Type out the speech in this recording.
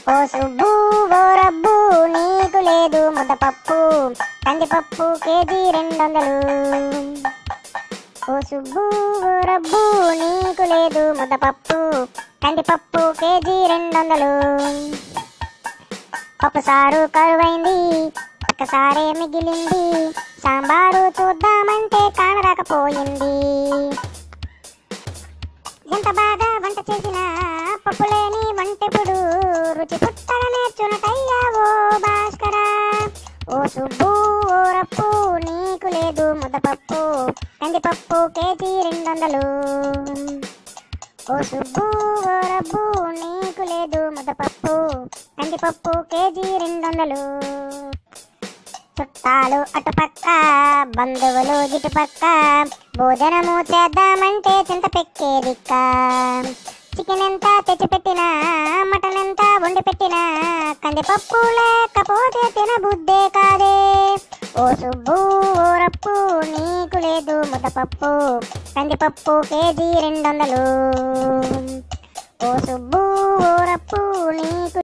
ఓ సుబ్బు ఓ రబ్బు నీకు లేదు ముద్దపప్పు కందిపప్పు కేజీ రెండు వందలు ఓ సుబ్బు ఓ రబ్బు నీకు లేదు ముద్దపప్పు కందిపప్పు కేజీ రెండు వందలు పప్పు సారు కరువైంది ఒక్కసారే మిగిలింది సాంబారు చూద్దామంటే కానరాకపోయింది ఎంత బాగా వంట చేసినా పప్పు లేని వంటెప్పుడు రుచి పుట్టగా నేర్చునటయ్యా ఓ భాస్కరా ఓ సుబ్బు ఓ రప్పు నీకు లేదు ముద్దపప్పు కందిపప్పు కేజీ రెండు వందలు ఓ సుబ్బు ఓ రబ్బు నీకు లేదు ముద్దపప్పు కందిపప్పు కేజీ రెండు వందలు చుట్టాలు అటుపక్క బంధువులు ఇటుపక్క భోజనము చేద్దామంటే చింత పెక్కేదిక్క చికెన్ ఎంత తెచ్చి పెట్టినా మటన్ ఎంత వండి పెట్టినా కందిపప్పు లేకపోతే తినబుద్దే కాదే ఓ సుబ్బు ఓ రప్పు నీకు లేదు ముద్దపప్పు కందిపప్పు కేజీ రెండు వందలు ఓ సుబ్బు ఓ రప్పు నీకు